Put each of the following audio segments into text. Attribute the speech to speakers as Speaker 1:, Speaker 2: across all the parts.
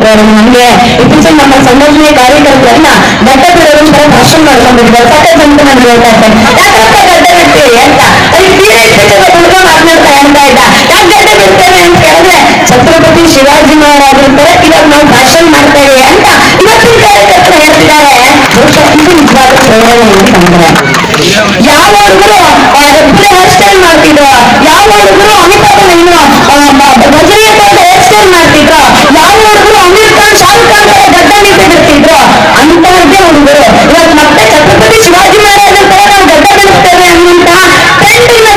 Speaker 1: ಪ್ರೇರಣೆ ನಮ್ಗೆ ಇತ್ತೀಚೆಗೆ ನಮ್ಮ ಸಂಘಟನೆ ಕಾರ್ಯಕರ್ತರನ್ನ ಗಡ್ಡ ಬಿಡೋದೊಂಥರ ಭಾಷಣ ಮಾಡ್ಕೊಂಡಿದ್ದಾರೆ ಸಖತ್ ಅಂತ ನಾನು ಹೇಳ್ತಾ ಇದ್ದೇನೆ ಯಾಕಪ್ಪ ಗಡ್ಡ ಬಿಡ್ತೀವಿ ಅಂತ ಅಲ್ಲಿ ಟೀನೇಜ್ ಬಿಟ್ಟದ ಹುಡುಗ ಮಾತನಾಡ್ತಾ ಹೇಳ್ತಾ ಇದ್ದ ಯಾಕೆ ಗಡ್ಡ ಬಿಡ್ತೇವೆ ಅಂತ ಕೇಳಿದ್ರೆ ಛತ್ರಪತಿ ಶಿವಾಜಿ ಮಹಾರಾಜರ ತರ ಇವಾಗ ನಾವು ಭಾಷಣ ಮಾಡ್ತೇವೆ ಅಂತ ಇವತ್ತಿನ ಕಾರ್ಯಕರ್ತರು ಹೇಳ್ತಿದ್ದಾರೆ ಬಹುಶಃ ಇದು ನಿಜವಾದ ಪ್ರೇರಣೆ ಅಂತಂದ್ರೆ ಯಾವ ಹುಡುಗರು ಹೆಬ್ಬಳೆ ಹೇರ್ ಸ್ಟೈಲ್ ಮಾಡ್ತಿದ್ರು ಯಾವ ಹುಡುಗರು ಅಮಿತಾಬ್ ಇನ್ನು ಗಜರಿಯ ಹೇರ್ ಸ್ಟೈಲ್ ಮಾಡ್ತಿದ್ರು ಯಾವ ಹುಡುಗರು ಅಮೀರ್ ಖಾನ್ ಶಾರುಖ್ ಖಾನ್ ತರ ಗಡ್ಡ ಮೀಸೆ ಬಿಡ್ತಿದ್ರು ಅಂತಹದ್ದೇ ಹುಡುಗರು ಇವಾಗ ಮತ್ತೆ ಛತ್ರಪತಿ ಶಿವಾಜಿ ಮಹಾರಾಜರ ತರ ನಾವು ಗಡ್ಡ ಬಿಡುತ್ತೇವೆ ಅನ್ನುವಂತ ಟ್ರೆಂಡ್ ಇಂದ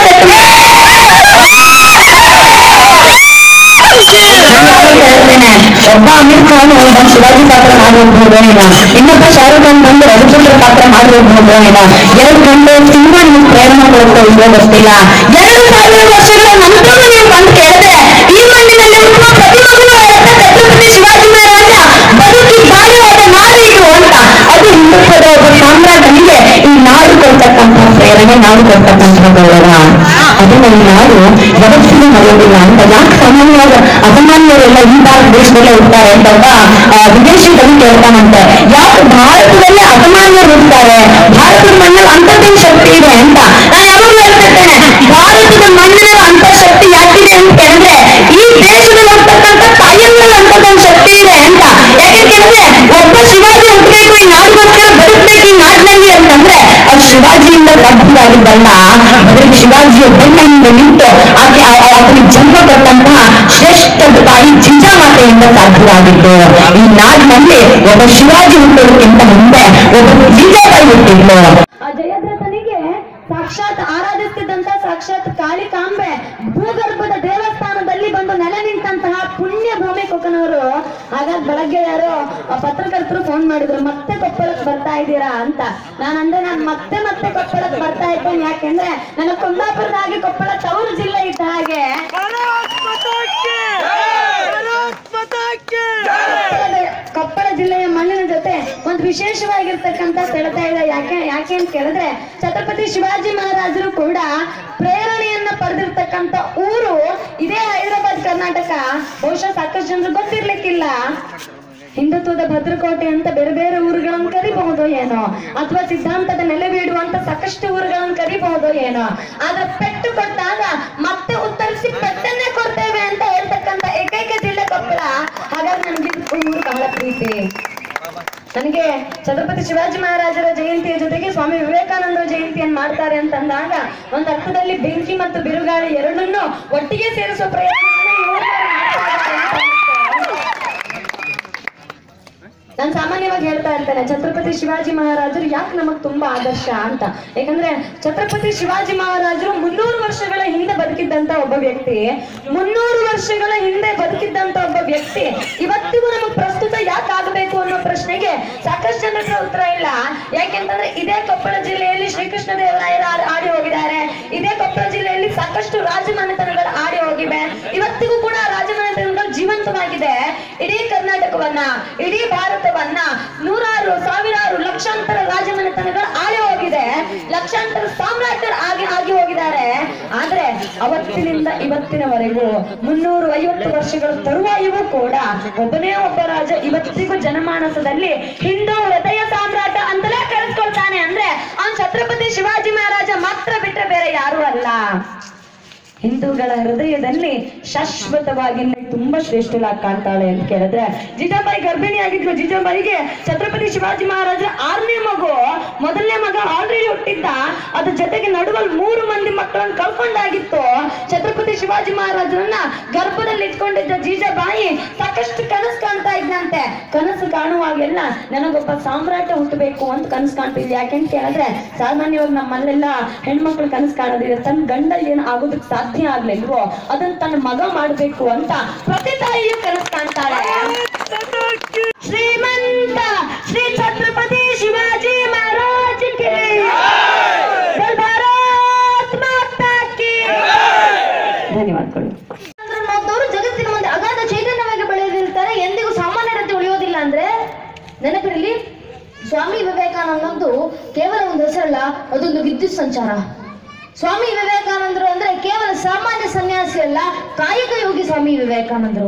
Speaker 1: ಹೇಳ್ತೇನೆ ಒಬ್ಬ ಅಮೀರ್ ಖಾನ್ ಒಬ್ಬ ಶಿವಾಜಿ ಪಾತ್ರ ಮಾಡಿರ್ಬೋದು ಏನೋ ಇನ್ನೊಬ್ಬ ಶಾರುಖ್ ಖಾನ್ ಬಂದು ರವಿಚಂದ್ರ ಪಾತ್ರ ಮಾಡಿರ್ಬೋದು ಏನೋ ಎರಡು ಗಂಟೆ ಸಿನಿಮಾ ನಿಮ್ಗೆ ಪ್ರೇರಣೆ ಕೊಡ್ತಾ ಇಲ್ವೋ ಗೊತ್ತಿಲ್ಲ ಎರಡು ಸಾವಿರ ವರ್ಷಗಳ ನಂತರ ನೀವು ಬಂದು ಕೇಳಿದ್ರೆ ಈ ಮಣ್ಣಿನಲ್ಲಿ ಹುಟ್ಟುವ ಪ್ರತಿ ಮಗನೂ ಹೇಳುತ್ತೆ ಛತ್ರಪತಿ ಶಿವಾಜಿ ಮಹಾರಾಜ ಬದುಕಿ ಬಾಳುವಾದ ನಾಡು ಇದು ಅಂತ ಅದು ಹಿಂದುತ್ವದ ಒಬ್ಬ ಸಾಮ್ರಾಟನಿಗೆ ಈ ನಾಡು ಕೊಡ್ತಕ್ಕಂಥ ಪ್ರೇರಣೆ ನಾಡು ಕೊಡ್ತಕ್ಕಂಥ ಗೌರವ ಅದನ್ನ ಈ ನಾಡು ಯಾವತ್ತಿಗೂ ಮರೆಯೋದಿಲ್ಲ ಅಂತ ಯಾಕೆ ಸಾಮಾನ್ಯವಾದ ಅಸಾಮಾನ್ಯರೆಲ್ಲ ಈ ಭಾರತ ದೇಶದಲ್ಲೇ ಹುಡ್ತಾರೆ ಅಂತ ಒಬ್ಬ ಆ, ವಿದೇಶಿ ಕವಿ ಕೇಳ್ತಾನಂತೆ ಯಾಕೆ ಭಾರತದಲ್ಲೇ ಅಸಾಮಾನ್ಯರು ಹುಡ್ತಾರೆ ಭಾರತದ ಮಣ್ಣಲ್ಲಿ ಅಂತದ್ದೇನು ಶಕ್ತಿ ಇದೆ ಅಂತ ನಾನು ಯಾವಾಗಲೂ ಹೇಳ್ತಿರ್ತೇನೆ ಭಾರತದ ಮಣ್ಣಿನಲ್ಲಿ ಅಂತ ಶಕ್ತಿ ಯಾಕಿದೆ ಅಂತ ಕೇಳಿದ್ರೆ ಈ ದೇಶದಲ್ಲಿ ಹುಡ್ತಕ್ಕಂಥ ತಾಯಿಯಲ್ಲಿ ಅಂತದೊಂದು ಶಕ್ತಿ ಇದೆ ಅಂತ ಯಾಕೆ ಕೇಳಿದ್ರೆ ಒಬ್ಬ ಶಿವಾಜಿ ಹುಟ್ಟಬೇಕು ಈ ನಾಡಿಗೋಸ್ಕರ ಬದುಕಬೇಕು ಈ ನಾಡಿನಲ್ಲಿ ಅಂತಂದ್ರೆ ಅದು ಶಿವಾಜಿಯಿಂದ ಲಭ್ಯವಾಗಿದ್ದಲ್ಲ ಬದಲಿಗೆ ಶಿವಾಜಿ ಒಬ್ಬಣ್ಣಿಂದ ನಿಂತು ಆಕೆ ಆ- ಆ- ಆತನಿಗೆ ಜನ್ಮ ಕೊಟ್ಟಂತಹ ಶ್ರೇಷ್ಠ ತಾಯಿ ಜಿಂಜಾಮಾತೆಯಿಂದ ಸಾಧ್ಯವಾಗಿದ್ದು ಈ ನಾಡಿನಲ್ಲಿ ಒಬ್ಬ ಶಿವಾಜಿ ಹುಟ್ಟೋದಕ್ಕಿಂತ ಮುಂದೆ ಒಬ್ಬ ಜಿಂಜಾಬಾಯಿ ಹುಟ್ಟಿದ್ಲು
Speaker 2: ಆ ಜಯದ್ರಥನಿಗೆ ಸಾಕ್ಷಾತ್ ಆರಾಧಿಸ್ತಿದ್ದಂತ ಸಾಕ್ಷಾತ್ ಕಾಳಿಕಾಂಬೆ ಭೂಗರ್ಭದ ದೇವಸ್ಥಾನದಲ್ಲಿ ಬಂದು ನೆಲೆ ನಿಂತಹ ಪುಣ್ಯ ಭೂಮಿ ಕೊಕ್ಕನವರು ಹಾಗಾಗಿ ಬೆಳಗ್ಗೆ ಯಾರೋ ಆ ಪತ್ರಕರ್ತರು ಫೋನ್ ಮಾಡಿದ್ರು ಮತ್ತೆ ಕೊಪ್ಪಳಕ್ಕೆ ಬರ್ತಾ ಇದ್ದೀರಾ ಅಂತ ನಾನು ಅಂದೆ ನಾನು ಮತ್ತೆ ಮತ್ತೆ ಕೊಪ್ಪಳಕ್ಕೆ ಬರ್ತಾ ಇದ್ದೇನೆ ಯಾಕೆಂದ್ರೆ ನನ್ನ ಕುಂದಾಪುರದಾಗಿ ಕೊಪ್ಪಳ ತವರು ಜಿಲ್ಲೆ ಇದ್ದ ಹಾಗೆ ಕೊಪ್ಪಳದ- ಕೊಪ್ಪಳ ಜಿಲ್ಲೆಯ ಮಣ್ಣಿನ ಜೊತೆ ಒಂದು ವಿಶೇಷವಾಗಿರ್ತಕ್ಕಂಥ ಸೆಳೆತ ಇದೆ ಯಾಕೆ ಯಾಕೆ ಅಂತ ಕೇಳಿದ್ರೆ ಛತ್ರಪತಿ ಶಿವಾಜಿ ಮಹಾರಾಜರು ಕೂಡ ಪ್ರೇರಣೆಯನ್ನ ಪಡೆದಿರ್ತಕ್ಕಂಥ ಊರು ಇದೇ ಹೈದರಾಬಾದ್ ಕರ್ನಾಟಕ ಬಹುಶಃ ಸಾಕಷ್ಟು ಜನರು ಗೊತ್ತಿರ್ಲಿಕ್ಕಿಲ್ಲ ಹಿಂದುತ್ವದ ಭದ್ರಕೋಟೆ ಅಂತ ಬೇರೆ ಬೇರೆ ಊರುಗಳನ್ನು ಕರಿಬಹುದು ಏನೋ ಅಥವಾ ಸಿದ್ಧಾಂತದ ನೆಲೆ ಬೀಡುವಂತ ಸಾಕಷ್ಟು ಊರುಗಳನ್ನು ಕರಿಬಹುದು ಏನೋ ಆದ್ರೆ ಪೆಟ್ಟು ಕೊಟ್ಟಾಗ ಮತ್ತೆ ಉತ್ತರಿಸಿ ಪೆಟ್ಟನ್ನೇ ಕೊಡ್ತೇವೆ ಅಂತ ಹೇಳ್ತಕ್ಕಂಥ ಏಕೈಕ ಜಿಲ್ಲೆ ಕೊಪ್ಪಳ ಹಾಗಾಗಿ ನನಗೆ ಇದು ಊರು ಬಹಳ ಪ್ರೀತಿ ನನಗೆ ಛತ್ರಪತಿ ಶಿವಾಜಿ ಮಹಾರಾಜರ ಜಯಂತಿಯ ಜೊತೆಗೆ ಸ್ವಾಮಿ ವಿವೇಕಾನಂದ ಜಯಂತಿಯನ್ನು ಮಾಡ್ತಾರೆ ಅಂತಂದಾಗ ಒಂದು ಅರ್ಥದಲ್ಲಿ ಬೆಂಕಿ ಮತ್ತು ಬಿರುಗಾಳಿ ಎರಡನ್ನೂ ಒಟ್ಟಿಗೆ ಸೇರಿಸುವ ಪ್ರಯತ್ನವನ್ನ ಈ ಊರಿನವರು ಮಾಡ್ತಾ ಇದ್ದಾರೆ ಅಂತ ನಾನು ಸಾಮಾನ್ಯವಾಗಿ ಹೇಳ್ತಾ ಇರ್ತೇನೆ ಛತ್ರಪತಿ ಶಿವಾಜಿ ಮಹಾರಾಜರು ಯಾಕೆ ನಮಗ್ ತುಂಬಾ ಆದರ್ಶ ಅಂತ ಯಾಕಂದ್ರೆ ಛತ್ರಪತಿ ಶಿವಾಜಿ ಮಹಾರಾಜರು ಮುನ್ನೂರು ವರ್ಷಗಳ ಹಿಂದೆ ಬದುಕಿದ್ದಂತ ಒಬ್ಬ ವ್ಯಕ್ತಿ ಮುನ್ನೂರು ವರ್ಷಗಳ ಹಿಂದೆ ಬದುಕಿದ್ದಂತ ಒಬ್ಬ ವ್ಯಕ್ತಿ ಇವತ್ತಿಗೂ ನಮಗ್ ಪ್ರಸ್ತುತ ಯಾಕೆ ಆಗಬೇಕು ಅನ್ನೋ ಪ್ರಶ್ನೆಗೆ ಸಾಕಷ್ಟು ಜನರ ಹತ್ರ ಉತ್ತರ ಇಲ್ಲ ಯಾಕೆಂತಂದ್ರೆ ಇದೇ ಕೊಪ್ಪಳ ಜಿಲ್ಲೆಯಲ್ಲಿ ಶ್ರೀಕೃಷ್ಣ ದೇವರಾಯರ ಆ- ಆಡಿ ಹೋಗಿದ್ದಾರೆ ಇದೇ ಕೊಪ್ಪಳ ಜಿಲ್ಲೆಯಲ್ಲಿ ಸಾಕಷ್ಟು ರಾಜಮನೆತನಗಳು ಆಡಿ ಹೋಗಿವೆ ಇವತ್ತಿಗೂ ಕೂಡ ಆ ರಾಜಮನೆತನಗಳು ಜೀವಂತವಾಗಿದೆ ಇಡೀ ಕರ್ನಾಟಕವನ್ನ ಇಡೀ ಭಾರತವನ್ನ ನೂರಾರು ಸಾವಿರಾರು ಲಕ್ಷಾಂತರ ರಾಜಮನೆತನಗಳು ಆಳಿ ಹೋಗಿದೆ ಲಕ್ಷಾಂತರ ಸಾಮ್ರಾಜ್ಯರು ಆಗಿ ಆಗಿ ಹೋಗಿದ್ದಾರೆ ಆದ್ರೆ ಅವತ್ತಿನಿಂದ ಇವತ್ತಿನವರೆಗೂ ಮುನ್ನೂರು ಐವತ್ತು ವರ್ಷಗಳ ತರುವಾಯವೂ ಕೂಡ ಒಬ್ಬನೇ ಒಬ್ಬ ರಾಜ ಇವತ್ತಿಗೂ ಜನಮಾನಸದಲ್ಲಿ ಹಿಂದೂ ಹೃದಯ ಸಾಮ್ರಾಟ ಅಂತಲೇ ಕರೆಸ್ಕೊಳ್ತಾನೆ ಅಂದ್ರೆ ಅವನ್ ಛತ್ರಪತಿ ಶಿವಾಜಿ ಮಹಾರಾಜ ಮಾತ್ರ ಬಿಟ್ರೆ ಬೇರೆ ಯಾರು ಅಲ್ಲ ಹಿಂದೂಗಳ ಹೃದಯದಲ್ಲಿ ಶಾಶ್ವತವಾಗಿ ತುಂಬಾ ಶ್ರೇಷ್ಠಲಾಗಿ ಕಾಣ್ತಾಳೆ ಅಂತ ಕೇಳಿದ್ರೆ ಜಿಜಾಬಾಯಿ ಗರ್ಭಿಣಿ ಆಗಿದ್ರು ಜಿಜಾಬಾಯಿಗೆ ಛತ್ರಪತಿ ಶಿವಾಜಿ ಮಹಾರಾಜ ಆರನೇ ಮಗು ಮೊದಲನೇ ಮಗ ಆಲ್ರೆಡಿ ಹುಟ್ಟಿದ್ದ ಅದ್ರ ಜೊತೆಗೆ ನಡುವಲ್ಲಿ ಮೂರು ಮಂದಿ ಮಕ್ಕಳನ್ನ ಕಳ್ಕೊಂಡಾಗಿತ್ತು ಛತ್ರಪತಿ ಶಿವಾಜಿ ಮಹಾರಾಜರನ್ನ ಗರ್ಭದಲ್ಲಿ ಇಟ್ಕೊಂಡಿದ್ದ ಜೀಜಾಬಾಯಿ ಸಾಕಷ್ಟು ಕನಸು ಕಾಣ್ತಾ ಇದ್ನಂತೆ ಕನಸು ಕಾಣುವಾಗೆಲ್ಲ ನನಗೊಬ್ಬ ಸಾಮ್ರಾಟ ಹುಟ್ಟಬೇಕು ಅಂತ ಕನಸು ಕಾಣ್ತಿದ್ದೆ ಯಾಕೆಂತ ಕೇಳಿದ್ರೆ ಸಾಮಾನ್ಯವಾಗಿ ನಮ್ಮಲ್ಲೆಲ್ಲ ಹೆಣ್ಮಕ್ಳು ಕನಸು ಕಾಣೋದಿದೆ ತನ್ನ ಗಂಡ ಏನು ಆಗೋದಕ್ಕೆ ಸಾಧ್ಯ ಆಗ್ಲಿಲ್ವೋ ಅದನ್ನ ತನ್ನ ಮಗ ಮಾಡ್ಬೇಕು ಅಂತ ಪ್ರತಿ ತಾಯಿಯು ಕನಸು ಕಾಣ್ತಾಳೆ ಶ್ರೀಮಂತ ಶ್ರೀ ಛತ್ರಪತಿ ಶಿವಾಜಿ ಮಹಾರಾಜ್ ಕಿ ಜೈ ಭಾರತ್ ಮಾತಾ ಕಿ ಧನ್ಯವಾದಗಳು
Speaker 3: ಮತ್ತವರು ಜಗತ್ತಿನ ಮುಂದೆ ಅಗಾಧ ಚೈತನ್ಯವಾಗಿ ಬೆಳೆದಿರ್ತಾರೆ ಎಂದಿಗೂ ಸಾಮಾನ್ಯರಂತೆ ಉಳಿಯೋದಿಲ್ಲ ಅಂದ್ರೆ ನೆನಪಿರಲಿ ಸ್ವಾಮಿ ವಿವೇಕಾನಂದಂದು ಕೇವಲ ಒಂದು ಹೆಸರಲ್ಲ ಅದೊಂದು ವಿದ್ಯುತ್ ಸಂಚಾರ ಸ್ವಾಮಿ ವಿವೇಕಾನಂದರು ಅಂದ್ರೆ ಕೇವಲ ಸಾಮಾನ್ಯ ಸನ್ಯಾಸಿ ಅಲ್ಲ ಕಾಯಕ ಯೋಗಿ ಸ್ವಾಮಿ ವಿವೇಕಾನಂದರು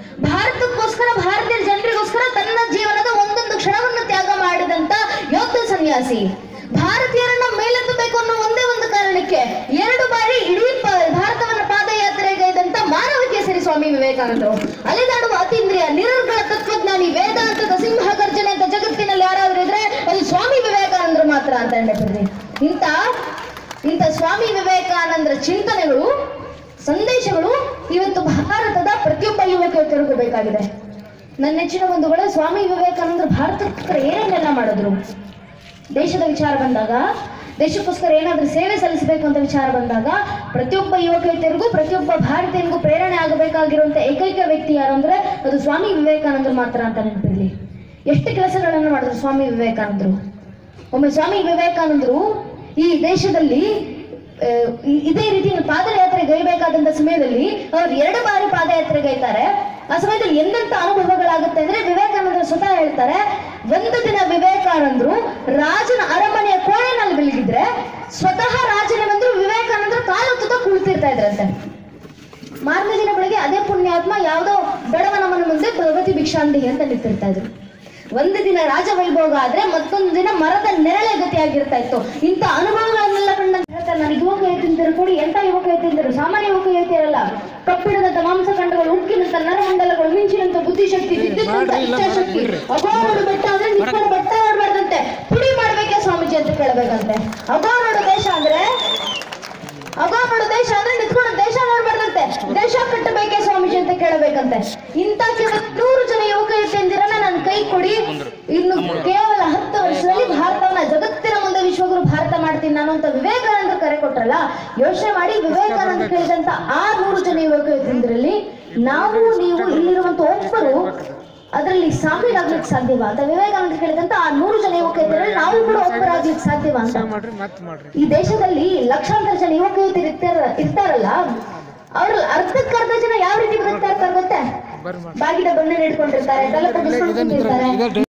Speaker 3: ಭಾರತಕ್ಕೋಸ್ಕರ ಭಾರತೀಯ ಜನರಿಗೋಸ್ಕರ ತನ್ನ ಜೀವನದ ಒಂದೊಂದು ಕ್ಷಣವನ್ನು ತ್ಯಾಗ ಮಾಡಿದಂತ ಯೋಧ ಸನ್ಯಾಸಿ ಭಾರತೀಯರನ್ನ ಮೇಲೆತ್ತಬೇಕು ಅನ್ನೋ ಒಂದೇ ಒಂದು ಕಾರಣಕ್ಕೆ ಎರಡು ಬಾರಿ ಇಡೀ ಪ- ಭಾರತವನ್ನ ಪಾದಯಾತ್ರೆಗೈದಂತ ಮಾನವ ಕೇಸರಿ ಸ್ವಾಮಿ ವಿವೇಕಾನಂದರು ಅಲೆದಾಡುವ ಅತೀಂದ್ರಿಯ ನಿರರ್ಗಳ ತತ್ವಜ್ಞಾನಿ ವೇದಾಂತದ ಸಿಂಹ ಗರ್ಜನೆ ಅಂತ ಜಗತ್ತಿನಲ್ಲಿ ಯಾರಾದ್ರೂ ಇದ್ರೆ ಅದು ಸ್ವಾಮಿ ವಿವೇಕಾನಂದರು ಮಾತ್ರ ಅಂತ ನೆನಪಿರ್ರಿ ಇಂಥ ಇಂಥ ಸ್ವಾಮಿ ವಿವೇಕಾನಂದರ ಚಿಂತನೆಗಳು ಸಂದೇಶಗಳು ಇವತ್ತು ಭಾರತದ ಪ್ರತಿಯೊಬ್ಬ ಯುವಕರಿಗೆ ಬೇಕಾಗಿದೆ ನನ್ನ ನೆಚ್ಚಿನ ಬಂಧುಗಳೇ ಸ್ವಾಮಿ ವಿವೇಕಾನಂದರು ಭಾರತಕ್ಕೋಸ್ಕರ ಏನೇನೆಲ್ಲ ಮಾಡಿದ್ರು ದೇಶದ ವಿಚಾರ ಬಂದಾಗ ದೇಶಕ್ಕೋಸ್ಕರ ಏನಾದ್ರೂ ಸೇವೆ ಸಲ್ಲಿಸಬೇಕು ಅಂತ ವಿಚಾರ ಬಂದಾಗ ಪ್ರತಿಯೊಬ್ಬ ಯುವಕರಿಗೂ ಪ್ರತಿಯೊಬ್ಬ ಭಾರತೀಯನಿಗೂ ಪ್ರೇರಣೆ ಆಗಬೇಕಾಗಿರುವಂತ ಏಕೈಕ ವ್ಯಕ್ತಿ ಯಾರು ಅಂದ್ರೆ ಅದು ಸ್ವಾಮಿ ವಿವೇಕಾನಂದರು ಮಾತ್ರ ಅಂತ ನೆನಪಿರ್ಲಿ ಎಷ್ಟು ಕೆಲಸಗಳನ್ನು ಮಾಡಿದ್ರು ಸ್ವಾಮಿ ವಿವೇಕಾನಂದರು ಒಮ್ಮೆ ಸ್ವಾಮಿ ವಿವೇಕಾನಂದರು ಈ ದೇಶದಲ್ಲಿ ಆ, ಇ- ಇದೇ ರೀತಿ ಪಾದಯಾತ್ರೆ ಗೈಬೇಕಾದಂತ ಸಮಯದಲ್ಲಿ ಅವ್ರು ಎರಡು ಬಾರಿ ಪಾದಯಾತ್ರೆ ಗೈತಾರೆ ಆ ಸಮಯದಲ್ಲಿ ಎಂತೆಂತ ಅನುಭವಗಳಾಗುತ್ತೆ ಅಂದ್ರೆ ವಿವೇಕಾನಂದರು ಸ್ವತಃ ಹೇಳ್ತಾರೆ ಒಂದು ದಿನ ವಿವೇಕಾನಂದರು ರಾಜನ ಅರಮನೆಯ ಕೋಣೆನಲ್ಲಿ ಬೆಳಗಿದ್ರೆ ಸ್ವತಃ ರಾಜನೇ ಬಂದ್ರು ವಿವೇಕಾನಂದರು ಕಾಲು ತುತ್ತ ಕುಳಿತಿರ್ತಾ ಇದ್ರಂತೆ ಮಾರನೇ ದಿನ ಬೆಳಗ್ಗೆ ಅದೇ ಪುಣ್ಯಾತ್ಮ ಯಾವುದೋ ಬಡವನ ಮನೆ ಮುಂದೆ ಪ್ರಗತಿ ಭಿಕ್ಷಾಂದೇಹಿ ಅಂತ ನಿಂತಿರ್ತಾ ಇದ್ರು ಒಂದು ದಿನ ರಾಜವೈಭೋಗ ಆದ್ರೆ ಮತ್ತೊಂದು ದಿನ ಮರದ ನೆರಳೆ ಗತಿಯಾಗಿರ್ತಾ ಇತ್ತು ಇಂಥ ಅನುಭವಗಳನ್ನೆಲ್ಲ ಕಂಡಂತ ಹೇಳ್ತಾರೆ ನಾನು ಯುವಕ ಯುವತಿಯರು ಕೂಡಿ ಎಂತ ಯುವಕ ಯುವತಿಯರು ಸಾಮಾನ್ಯ ಯುವಕ ಯುವತಿಯರಲ್ಲ ಕಬ್ಬಿಣದಂತ ಮಾಂಸಖಂಡಗಳು ಉಕ್ಕಿನಂತ ನರಮಂಡಲಗಳು ಮಿಂಚಿನಂತ ಬುದ್ಧಿಶಕ್ತಿ ವಿದ್ಯುತ್ ಇಚ್ಛಾಶಕ್ತಿ ಅಗೋರಡು ಬೆಟ್ಟ ಅಂದ್ರೆ ನಿಪ್ಪರ ಬೆಟ್ಟ ಮಾಡ್ಬಾರ್ದಂತೆ ಪುಡಿ ಮಾಡ್ಬೇಕೆ ಸ್ವಾಮೀಜಿ ಅಂತ ಕೇಳಬೇಕಂತೆ ಅಗೋರಡು ದೇಶ ಅಂದ್ರೆ ಅಗೋಮಡು ದೇಶ ಅಂದ್ರೆ ನಿಂತ್ಕೊಂಡು ದೇಶ ಮಾಡ್ಬಾರ್ದಂತೆ ದೇಶ ಕಟ್ಟಬೇಕೆ ಸ್ವಾಮೀಜಿ ಅಂತ ಕೇಳಬೇಕಂತೆ ಇಂಥ ಕೇವಲ ನೂರು ಜನ ಯುವಕ ಯುವತಿಯಂದಿರನ್ನ ನನ್ನ ಕೈ ಕೊಡಿ ಇನ್ನು ಕೇವಲ ಹತ್ತು ವರ್ಷದಲ್ಲಿ ಭಾರತವನ್ನ ಜಗತ್ತಿನ ಮುಂದೆ ವಿಶ್ವಗುರು ಭಾರತ ಮಾಡ್ತೀನಿ ನಾನು ಅಂತ ವಿವೇಕಾನಂದ ಕರೆ ಕೊಟ್ರಲ್ಲ ಯೋಚನೆ ಮಾಡಿ ವಿವೇಕಾನಂದ ಕೇಳಿದಂತ ಆರ್ನೂರು ಜನ ಯುವಕ ಯುವತಿಯಂದಿರಲ್ಲಿ ನಾವು ನೀವು ಇಲ್ಲಿರುವಂತ ಒಬ್ಬರು ಅದರಲ್ಲಿ ಸಾಮೀಲಾಗ್ಲಿಕ್ಕೆ ಸಾಧ್ಯವಾ ಅಂತ ವಿವೇಕಾನಂದ ಕೇಳಿದಂತ ಆ ನೂರು ಜನ ಯುವಕ ಯುವತಿಯರಲ್ಲಿ ನಾವು ಕೂಡ ಒಬ್ಬರಾಗ್ಲಿಕ್ಕೆ ಸಾಧ್ಯವಾ ಅಂತ
Speaker 4: ಮಾಡ್ರಿ ಮತ್ತೆ ಮಾಡ್ರಿ
Speaker 3: ಈ ದೇಶದಲ್ಲಿ ಲಕ್ಷಾಂತರ ಜನ ಯುವಕ ಯುವತಿಯರು ಇರ್ತಾರ ಇರ್ತಾರಲ್ಲ ಅವ್ರು ಅರ್ಧಕ್ಕರ್ಧ ಜನ ಯಾವ ರೀತಿ ಬದುಕ್ತಾ ಇರ್ತಾರೆ ಗೊತ್ತೇ
Speaker 4: ಬರ್ರಿ ಮಾಡ್ರಿ
Speaker 3: ಬಾಗಿದ ಬಣ್ಣ ಇಟ್ಕೊಂಡಿರ್ತಾರೆ ತಲೆ ತಗ್ಗಿಸ್ಕೊಂಡು ಕೂತಿರ್ತಾರೆ